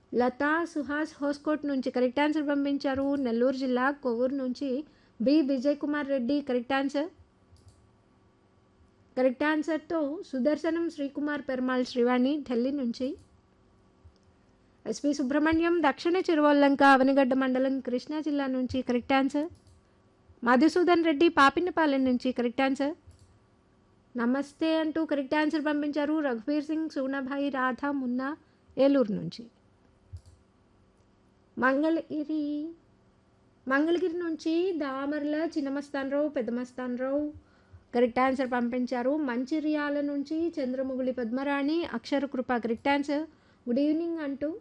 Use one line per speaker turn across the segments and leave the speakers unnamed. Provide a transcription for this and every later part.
లతా సుహాస్ హోస్కోట్ నుంచి correct answer పంపించారు నెల్లూరు జిల్లా కొవ్వూరు నుంచి B Vijay Kumar Reddy correct answer correct ఆన్సర్తో సుదర్శనం శ్రీకుమార్ పెరుమాళ్ శ్రీవాణి ఢిల్లీ నుంచి ఎస్పి సుబ్రహ్మణ్యం దక్షిణ చిరువల్లంక అవనిగడ్డ మండలం కృష్ణా జిల్లా నుంచి కరెక్ట్ ఆన్సర్ మధుసూదన్ రెడ్డి పాపినపాలెం నుంచి కరెక్ట్ ఆన్సర్ నమస్తే అంటూ కరెక్ట్ ఆన్సర్ పంపించారు రఘువీర్ సింగ్ సూనాభాయి రాధా మున్నా ఏలూరు నుంచి మంగళగిరి మంగళగిరి నుంచి దామర్ల చిన్నమస్తానరావు పెద్దమస్తానరావు కరెక్ట్ ఆన్సర్ పంపించారు మంచిర్యాల నుంచి Chandramuguli Padmarani Akshara Krupa correct answer good evening అంటూ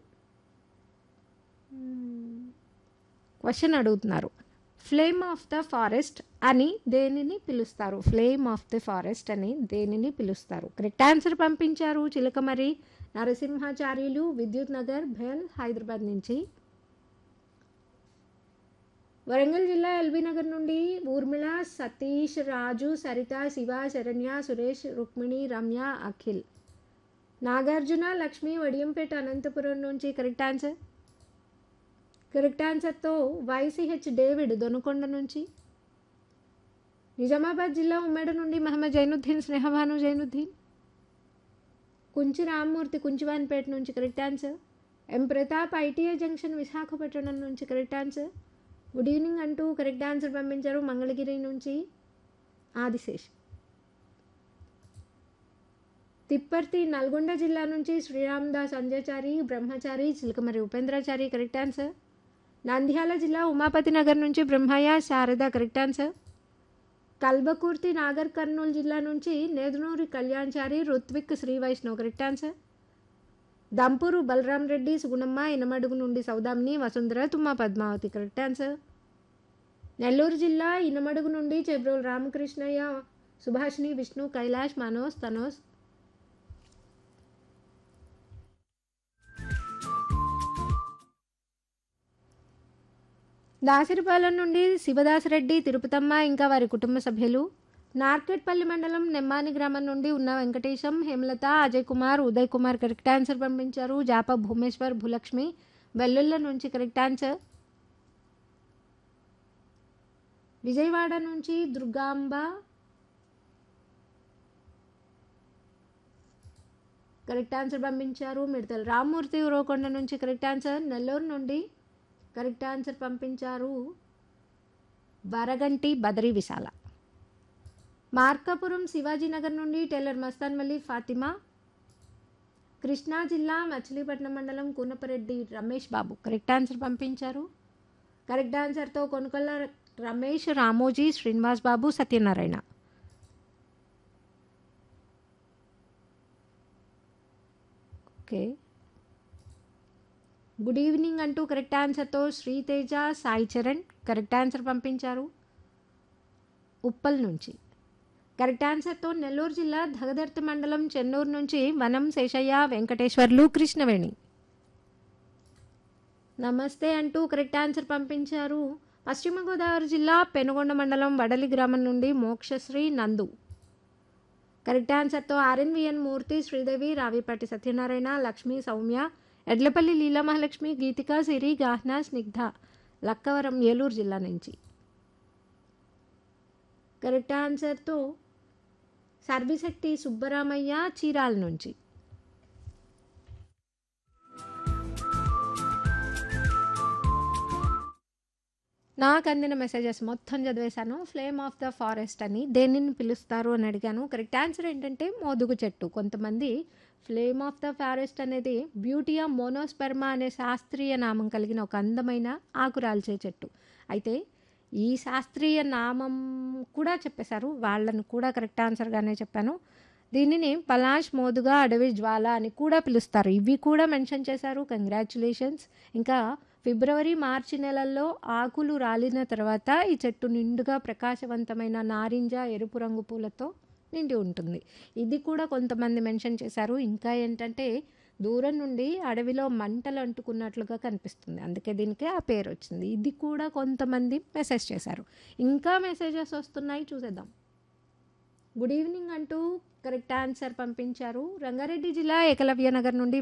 క్వశ్చన్ అడుగుతున్నారు ఫ్లేమ్ ఆఫ్ ద ఫారెస్ట్ అని దేనిని పిలుస్తారు ఫ్లేమ్ ఆఫ్ ద ఫారెస్ట్ అని దేనిని పిలుస్తారు కరెక్ట్ ఆన్సర్ పంపించారు చిలకమరి నరసింహాచార్యులు విద్యుత్ నగర్ భెల్ హైదరాబాద్ నుంచి వరంగల్ జిల్లా ఎల్బీ నగర్ నుండి ఊర్మిళ సతీష్ రాజు సరిత శివ శరణ్య సురేష్ రుక్మిణి రమ్య అఖిల్ నాగార్జున లక్ష్మి వడియంపేట అనంతపురం నుంచి కరెక్ట్ ఆన్సర్ కరెక్ట్ ఆన్సర్తో వైసీహెచ్ డేవిడ్ దొనకొండ నుంచి నిజామాబాద్ జిల్లా ఉమ్మేడ నుండి మహమ్మద్ జైనుద్దీన్ స్నేహభాను జైనుద్దీన్ కుంచి రామ్మూర్తి కుంచివాన్పేట నుంచి correct answer M Pratap ITI junction Visakhapatnam నుంచి కరెక్ట్ ఆన్సర్ గుడ్ ఈవినింగ్ అంటూ కరెక్ట్ ఆన్సర్ పంపించారు మంగళగిరి నుంచి ఆదిశేష్ తిప్పర్తి నల్గొండ జిల్లా నుంచి శ్రీరామదాస్ అంజాచారి బ్రహ్మచారి చిలకమరి ఉపేంద్రాచారి కరెక్ట్ ఆన్సర్ నంద్యాల జిల్లా ఉమాపతి నగర్ నుంచి బ్రహ్మయ్య శారద కరెక్ట్ ఆన్సర్ కల్బకుర్తి నాగర్ కర్నూలు జిల్లా నుంచి నేదునూరి కళ్యాణ్చారి రుత్విక్ శ్రీ వైష్ణవ్ కరెక్ట్ ఆన్సర్ దంపూరు బలరాం రెడ్డి సుగుణమ్మ ఇనమడుగు నుండి సౌదామిని వసుంధర తుమ్మ పద్మావతి కరెక్ట్ ఆన్సర్ నెల్లూరు జిల్లా ఇనమడుగు నుండి చెబ్రోల్ రామకృష్ణయ్య సుభాషిణి విష్ణు కైలాష్ మనోజ్ తనోజ్ దాసరిపాలెం నుండి శివదాసరెడ్డి తిరుపతమ్మ ఇంకా వారి కుటుంబ సభ్యులు నార్కెట్పల్లి మండలం నెమ్మాని గ్రామం నుండి ఉన్న వెంకటేశం హేమలత అజయ్ కుమార్ ఉదయ్ కుమార్ కరెక్ట్ ఆన్సర్ పంపించారు జాప భూమేశ్వర్ భూలక్ష్మి వెల్లుల్ల నుంచి కరెక్ట్ ఆన్సర్ విజయవాడ నుంచి దుర్గాంబ కరెక్ట్ ఆన్సర్ పంపించారు మిడతలు రామ్మూర్తి ఉరవకొండ నుంచి కరెక్ట్ ఆన్సర్ నెల్లూరు నుండి కరెక్ట్ ఆన్సర్ పంపించారు వరగంటి బదరి విశాల మార్కాపురం శివాజీనగర్ నుండి టైలర్ మస్తాన్మల్లి ఫాతిమా కృష్ణా జిల్లా మచిలీపట్నం మండలం కూనపరెడ్డి రమేష్ బాబు కరెక్ట్ ఆన్సర్ పంపించారు కరెక్ట్ ఆన్సర్తో Konukolla Ramesh Ramoji Srinivas Babu Satyanarayana okay good evening అంటూ కరెక్ట్ ఆన్సర్తో శ్రీతేజ సాయి చరణ్ కరెక్ట్ ఆన్సర్ పంపించారు ఉప్పల్ నుంచి కరెక్ట్ ఆన్సర్తో నెల్లూరు జిల్లా ధగదర్తి మండలం చెన్నూరు నుంచి వనం శేషయ్య వెంకటేశ్వర్లు కృష్ణవేణి నమస్తే అంటూ కరెక్ట్ ఆన్సర్ పంపించారు పశ్చిమ గోదావరి జిల్లా పెనుగొండ మండలం వడలి గ్రామం నుండి మోక్షశ్రీ నందు కరెక్ట్ ఆన్సర్తో ఆర్ఎన్విఎన్ మూర్తి శ్రీదేవి రావిపాటి సత్యనారాయణ లక్ష్మి సౌమ్య ఎడ్లపల్లి లీలా మహాలక్ష్మి గీతిక సిరి గాహ్నా స్నిగ్ధ లక్కవరం ఏలూరు జిల్లా నుంచి కరెక్ట్ ఆన్సర్తో సర్విశెట్టి సుబ్బరామయ్య చీరాల నుంచి నాకు అందిన మెసేజెస్ మొత్తం చదివేశాను ఫ్లేమ్ ఆఫ్ ద ఫారెస్ట్ అని దేనిని పిలుస్తారు అని అడిగాను కరెక్ట్ ఆన్సర్ ఏంటంటే మోదుగు చెట్టు కొంతమంది ఫ్లేమ్ ఆఫ్ ద ఫారెస్ట్ అనేది బ్యూటియా మోనోస్పెర్మా అనే శాస్త్రీయ నామం కలిగిన ఒక అందమైన ఆకురాల్చే చెట్టు అయితే ఈ శాస్త్రీయ నామం కూడా చెప్పేశారు వాళ్ళను కూడా కరెక్ట్ ఆన్సర్గానే చెప్పాను దీనిని పలాష్ మోదుగా అడవి జ్వాల అని కూడా పిలుస్తారు ఇవి కూడా మెన్షన్ చేశారు కంగ్రాచులేషన్స్ ఇంకా ఫిబ్రవరి మార్చి నెలల్లో ఆకులు రాలిన తర్వాత ఈ చెట్టు నిండుగా ప్రకాశవంతమైన నారింజ ఎరుపు రంగు పూలతో నిండి ఉంటుంది ఇది కూడా కొంతమంది మెన్షన్ చేశారు ఇంకా ఏంటంటే దూరం నుండి అడవిలో మంటలు అంటుకున్నట్లుగా కనిపిస్తుంది అందుకే దీనికి ఆ పేరు వచ్చింది ఇది కూడా కొంతమంది మెసేజ్ చేశారు ఇంకా మెసేజెస్ వస్తున్నాయి చూసేద్దాం గుడ్ ఈవినింగ్ అంటూ కరెక్ట్ ఆన్సర్ పంపించారు రంగారెడ్డి జిల్లా ఏకలవ్య నగర్ నుండి